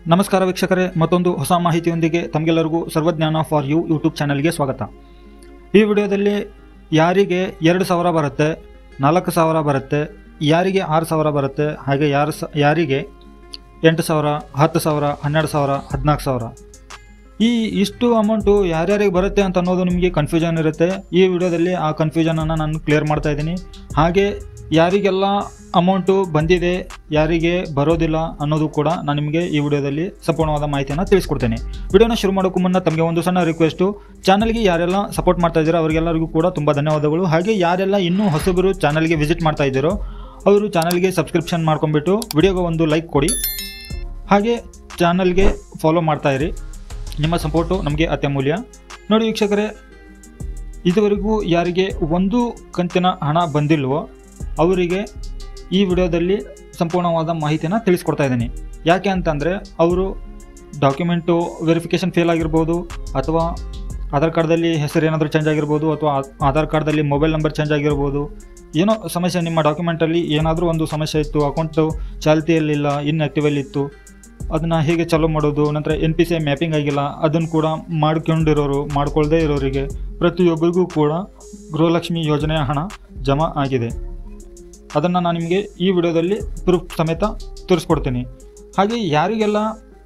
ನಮಸ್ಕಾರ ವೀಕ್ಷಕರೇ ಮತ್ತೊಂದು ಹೊಸ ಮಾಹಿತಿಯೊಂದಿಗೆ ತಮಗೆಲ್ಲರಿಗೂ ಸರ್ವಜ್ಞಾನ ಫಾರ್ ಯು ಯೂಟ್ಯೂಬ್ ಚಾನಲ್ಗೆ ಸ್ವಾಗತ ಈ ವಿಡಿಯೋದಲ್ಲಿ ಯಾರಿಗೆ ಎರಡು ಸಾವಿರ ಬರುತ್ತೆ ನಾಲ್ಕು ಸಾವಿರ ಬರುತ್ತೆ ಯಾರಿಗೆ ಆರು ಸಾವಿರ ಬರುತ್ತೆ ಹಾಗೆ ಯಾರು ಸ ಯಾರಿಗೆ ಎಂಟು ಸಾವಿರ ಹತ್ತು ಸಾವಿರ ಹನ್ನೆರಡು ಸಾವಿರ ಹದಿನಾಲ್ಕು ಸಾವಿರ ಈ ಇಷ್ಟು ಅಮೌಂಟು ಯಾರ್ಯಾರಿಗೆ ಬರುತ್ತೆ ಅಂತ ಅನ್ನೋದು ನಿಮಗೆ ಕನ್ಫ್ಯೂಷನ್ ಇರುತ್ತೆ ಈ ವಿಡಿಯೋದಲ್ಲಿ ಆ ಕನ್ಫ್ಯೂಷನನ್ನು ನಾನು ಕ್ಲಿಯರ್ ಮಾಡ್ತಾ ಇದ್ದೀನಿ ಹಾಗೆ ಯಾರಿಗೆಲ್ಲ ಅಮೌಂಟು ಬಂದಿದೆ ಯಾರಿಗೆ ಬರೋದಿಲ್ಲ ಅನ್ನೋದು ಕೂಡ ನಾನು ನಿಮಗೆ ಈ ವಿಡಿಯೋದಲ್ಲಿ ಸಂಪೂರ್ಣವಾದ ಮಾಹಿತಿಯನ್ನು ತಿಳಿಸ್ಕೊಡ್ತೇನೆ ವಿಡಿಯೋನ ಶುರು ಮಾಡೋಕ್ಕೂ ಮುನ್ನ ತಮಗೆ ಒಂದು ಸಣ್ಣ ರಿಕ್ವೆಸ್ಟು ಚಾನಲ್ಗೆ ಯಾರೆಲ್ಲ ಸಪೋರ್ಟ್ ಮಾಡ್ತಾ ಇದ್ದೀರೋ ಅವರಿಗೆಲ್ಲರಿಗೂ ಕೂಡ ತುಂಬ ಧನ್ಯವಾದಗಳು ಹಾಗೆ ಯಾರೆಲ್ಲ ಇನ್ನೂ ಹೊಸಬರು ಚಾನಲ್ಗೆ ವಿಸಿಟ್ ಮಾಡ್ತಾ ಇದ್ದೀರೋ ಅವರು ಚಾನಲ್ಗೆ ಸಬ್ಸ್ಕ್ರಿಪ್ಷನ್ ಮಾಡ್ಕೊಂಡ್ಬಿಟ್ಟು ವಿಡಿಯೋಗೆ ಒಂದು ಲೈಕ್ ಕೊಡಿ ಹಾಗೆ ಚಾನಲ್ಗೆ ಫಾಲೋ ಮಾಡ್ತಾ ಇರಿ ನಿಮ್ಮ ಸಪೋರ್ಟು ನಮಗೆ ಅತ್ಯಮೂಲ್ಯ ನೋಡಿ ವೀಕ್ಷಕರೇ ಇದುವರೆಗೂ ಯಾರಿಗೆ ಒಂದು ಕಂತಿನ ಹಣ ಬಂದಿಲ್ವೋ ಅವರಿಗೆ ಈ ವಿಡಿಯೋದಲ್ಲಿ ಸಂಪೂರ್ಣವಾದ ಮಾಹಿತಿಯನ್ನು ತಿಳಿಸ್ಕೊಡ್ತಾ ಇದ್ದೀನಿ ಯಾಕೆ ಅಂತಂದರೆ ಅವರು ಡಾಕ್ಯುಮೆಂಟು ವೆರಿಫಿಕೇಷನ್ ಫೇಲ್ ಆಗಿರ್ಬೋದು ಅಥವಾ ಆಧಾರ್ ಕಾರ್ಡ್ದಲ್ಲಿ ಹೆಸರು ಏನಾದರೂ ಚೇಂಜ್ ಆಗಿರ್ಬೋದು ಅಥವಾ ಆ- ಆಧಾರ್ ಕಾರ್ಡ್ದಲ್ಲಿ ಮೊಬೈಲ್ ನಂಬರ್ ಚೇಂಜ್ ಆಗಿರ್ಬೋದು ಏನೋ ಸಮಸ್ಯೆ ನಿಮ್ಮ ಡಾಕ್ಯುಮೆಂಟಲ್ಲಿ ಏನಾದರೂ ಒಂದು ಸಮಸ್ಯೆ ಇತ್ತು ಅಕೌಂಟು ಚಾಲ್ತಿಯಲ್ಲಿಲ್ಲ ಇನ್ಆಕ್ಟಿವಲ್ಲಿತ್ತು ಅದನ್ನು ಹೇಗೆ ಚಾಲೂ ಮಾಡೋದು ನಂತರ N P C I mapping ಆಗಿಲ್ಲ ಅದನ್ನು ಕೂಡ ಮಾಡ್ಕೊಂಡಿರೋರು ಮಾಡ್ಕೊಳ್ದೇ ಇರೋರಿಗೆ ಪ್ರತಿಯೊಬ್ಬರಿಗೂ ಕೂಡ ಗೃಹಲಕ್ಷ್ಮಿ ಯೋಜನೆಯ ಹಣ ಜಮಾ ಆಗಿದೆ ಅದನ್ನು ನಾನು ನಿಮಗೆ ಈ ವಿಡಿಯೋದಲ್ಲಿ ಪ್ರೂಫ್ ಸಮೇತ ತೋರಿಸ್ಕೊಡ್ತೀನಿ ಹಾಗೆ ಯಾರಿಗೆಲ್ಲ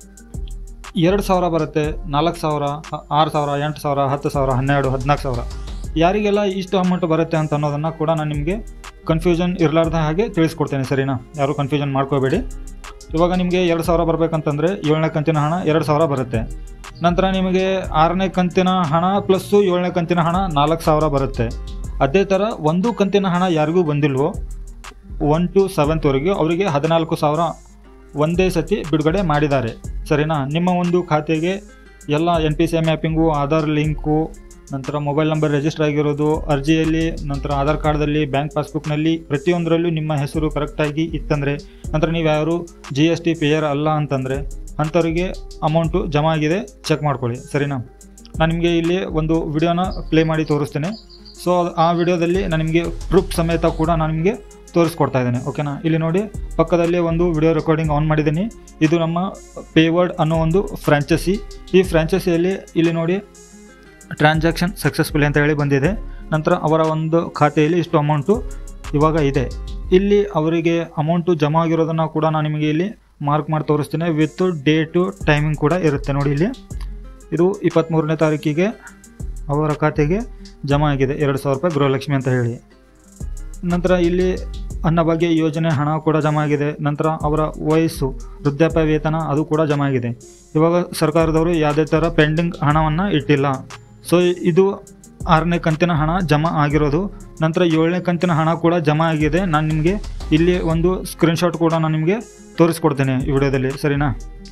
ಎರಡು ಸಾವಿರ ಬರುತ್ತೆ ನಾಲ್ಕು ಸಾವಿರ ಹ- ಆರು ಸಾವಿರ ಎಂಟು ಸಾವಿರ ಹತ್ತು ಸಾವಿರ ಹನ್ನೆರಡು ಹದಿನಾಲ್ಕು ಸಾವಿರ ಯಾರಿಗೆಲ್ಲ ಇಷ್ಟು ಅಮೌಂಟ್ ಬರುತ್ತೆ ಅಂತ ಅನ್ನೋದನ್ನು ಕೂಡ ನಾನು ನಿಮಗೆ ಕನ್ಫ್ಯೂಷನ್ ಇರಲಾರ್ದ ಹಾಗೆ ತಿಳಿಸ್ಕೊಡ್ತೇನೆ ಸರಿನಾ ಯಾರು ಕನ್ಫ್ಯೂಷನ್ ಮಾಡ್ಕೋಬೇಡಿ ಇವಾಗ ನಿಮಗೆ ಎರಡು ಸಾವಿರ ಬರಬೇಕಂತಂದರೆ ಏಳನೇ ಕಂತಿನ ಹಣ ಎರಡು ಸಾವಿರ ಬರುತ್ತೆ ನಂತರ ನಿಮಗೆ ಆರನೇ ಕಂತಿನ ಹಣ ಪ್ಲಸ್ಸು ಏಳನೇ ಕಂತಿನ ಹಣ ನಾಲ್ಕು ಸಾವಿರ ಬರುತ್ತೆ ಅದೇ ಥರ ಒಂದು ಕಂತಿನ ಹಣ ಯಾರಿಗೂ ಬಂದಿಲ್ವೋ ಒನ್ ಟು ಸೆವೆಂತ್ವರೆಗೆ ಅವರಿಗೆ ಹದಿನಾಲ್ಕು ಸಾವಿರ ಒಂದೇ ಸತಿ ಬಿಡುಗಡೆ ಮಾಡಿದ್ದಾರೆ ಸರಿನಾ ನಿಮ್ಮ ಒಂದು ಖಾತೆಗೆ ಎಲ್ಲ N P C I mapping Aadhaar link ನಂತರ ಮೊಬೈಲ್ ನಂಬರ್ ರಿಜಿಸ್ಟರ್ ಆಗಿರೋದು ಅರ್ಜಿಯಲ್ಲಿ ನಂತರ ಆಧಾರ್ ಕಾರ್ಡ್ದಲ್ಲಿ ಬ್ಯಾಂಕ್ ಪಾಸ್ಬುಕ್ನಲ್ಲಿ ಪ್ರತಿಯೊಂದರಲ್ಲೂ ನಿಮ್ಮ ಹೆಸರು ಕರೆಕ್ಟಾಗಿ ಇತ್ತಂದರೆ ನಂತರ ನೀವು ಯಾರು ಜಿ ಎಸ್ ಟಿ ಪೇಯರ್ ಅಲ್ಲ ಅಂತಂದರೆ ಅಂಥವ್ರಿಗೆ ಅಮೌಂಟು ಜಮಾ ಆಗಿದೆ ಚೆಕ್ ಮಾಡ್ಕೊಳ್ಳಿ ಸರಿನಾ ನಾನು ನಿಮಗೆ ಇಲ್ಲಿ ಒಂದು ವಿಡಿಯೋನ ಪ್ಲೇ ಮಾಡಿ ತೋರಿಸ್ತೇನೆ ಸೊ ಆ ವಿಡಿಯೋದಲ್ಲಿ ನಾನು ನಿಮಗೆ ಪ್ರೂಫ್ ಸಮೇತ ಕೂಡ ನಾನು ನಿಮಗೆ ತೋರಿಸ್ಕೊಡ್ತಾ ಇದ್ದೇನೆ ಓಕೆನಾ ಇಲ್ಲಿ ನೋಡಿ ಪಕ್ಕದಲ್ಲಿ ಒಂದು ವಿಡಿಯೋ ರೆಕಾರ್ಡಿಂಗ್ ಆನ್ ಮಾಡಿದ್ದೀನಿ ಇದು ನಮ್ಮ ಪೇವರ್ಡ್ ಅನ್ನೋ ಒಂದು ಫ್ರಾಂಚೈಸಿ ಈ ಫ್ರಾಂಚೈಸಿಯಲ್ಲಿ ಇಲ್ಲಿ ನೋಡಿ ಟ್ರಾನ್ಸಾಕ್ಷನ್ ಸಕ್ಸಸ್ಫುಲ್ ಅಂತ ಹೇಳಿ ಬಂದಿದೆ ನಂತರ ಅವರ ಒಂದು ಖಾತೆಯಲ್ಲಿ ಇಷ್ಟು ಅಮೌಂಟು ಇವಾಗ ಇದೆ ಇಲ್ಲಿ ಅವರಿಗೆ ಅಮೌಂಟು ಜಮಾ ಆಗಿರೋದನ್ನು ಕೂಡ ನಾನು ನಿಮಗೆ ಇಲ್ಲಿ ಮಾರ್ಕ್ ಮಾಡಿ ತೋರಿಸ್ತೇನೆ ವಿತ್ ಡೇಟು ಟೈಮಿಂಗ್ ಕೂಡ ಇರುತ್ತೆ ನೋಡಿ ಇಲ್ಲಿ ಇದು ಇಪ್ಪತ್ತ್ಮೂರನೇ ತಾರೀಕಿಗೆ ಅವರ ಖಾತೆಗೆ ಜಮಾ ಆಗಿದೆ ಎರಡು ಸಾವಿರ ರೂಪಾಯಿ ಗೃಹಲಕ್ಷ್ಮಿ ಅಂತ ಹೇಳಿ ನಂತರ ಇಲ್ಲಿ ಅನ್ನಭಾಗ್ಯ ಯೋಜನೆ ಹಣ ಕೂಡ ಜಮಾ ಆಗಿದೆ ನಂತರ ಅವರ ವಯಸ್ಸು ವೃದ್ಧಾಪ್ಯ ವೇತನ ಅದು ಕೂಡ ಜಮಾ ಆಗಿದೆ ಇವಾಗ ಸರ್ಕಾರದವರು ಯಾವುದೇ ಥರ ಪೆಂಡಿಂಗ್ ಹಣವನ್ನು ಇಟ್ಟಿಲ್ಲ ಸೊ ಇದು ಆರನೇ ಕಂತಿನ ಹಣ ಜಮಾ ಆಗಿರೋದು ನಂತರ ಏಳನೇ ಕಂತಿನ ಹಣ ಕೂಡ ಜಮಾ ಆಗಿದೆ ನಾನು ನಿಮಗೆ ಇಲ್ಲಿ ಒಂದು ಸ್ಕ್ರೀನ್ಶಾಟ್ ಕೂಡ ನಾನು ನಿಮಗೆ ತೋರಿಸ್ಕೊಡ್ತೇನೆ ಈ ವಿಡಿಯೋದಲ್ಲಿ ಸರಿನಾ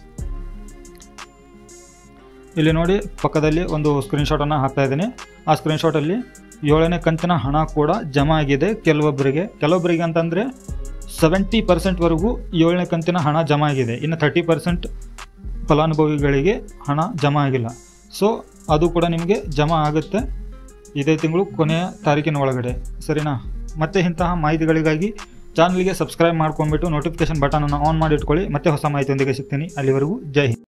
ಇಲ್ಲಿ ನೋಡಿ ಪಕ್ಕದಲ್ಲಿ ಒಂದು ಸ್ಕ್ರೀನ್ಶಾಟನ್ನು ಹಾಕ್ತಾ ಇದ್ದೀನಿ ಆ ಸ್ಕ್ರೀನ್ಶಾಟಲ್ಲಿ ಏಳನೇ ಕಂತಿನ ಹಣ ಕೂಡ ಜಮಾ ಆಗಿದೆ ಕೆಲವೊಬ್ಬರಿಗೆ ಕೆಲವೊಬ್ಬರಿಗೆ ಅಂತಂದರೆ ಸೆವೆಂಟಿ ಪರ್ಸೆಂಟ್ವರೆಗೂ ಏಳನೇ ಕಂತಿನ ಹಣ ಜಮಾ ಆಗಿದೆ ಇನ್ನು ಥರ್ಟಿ ಪರ್ಸೆಂಟ್ ಫಲಾನುಭವಿಗಳಿಗೆ ಹಣ ಜಮಾ ಆಗಿಲ್ಲ ಸೊ ಅದು ಕೂಡ ನಿಮಗೆ ಜಮಾ ಆಗುತ್ತೆ ಇದೇ ತಿಂಗಳು ಕೊನೆಯ ತಾರೀಕಿನ ಒಳಗಡೆ ಸರಿನಾ ಮತ್ತೆ ಇಂತಹ ಮಾಹಿತಿಗಳಿಗಾಗಿ ಚಾನಲ್ಗೆ ಸಬ್ಸ್ಕ್ರೈಬ್ ಮಾಡ್ಕೊಂಡ್ಬಿಟ್ಟು ನೋಟಿಫಿಕೇಶನ್ ಬಟನನ್ನು ಆನ್ ಮಾಡಿ ಇಟ್ಕೊಳ್ಳಿ ಮತ್ತೆ ಹೊಸ ಮಾಹಿತಿಯೊಂದಿಗೆ ಸಿಗ್ತೀನಿ ಅಲ್ಲಿವರೆಗೂ ಜೈ ಹಿಂದ್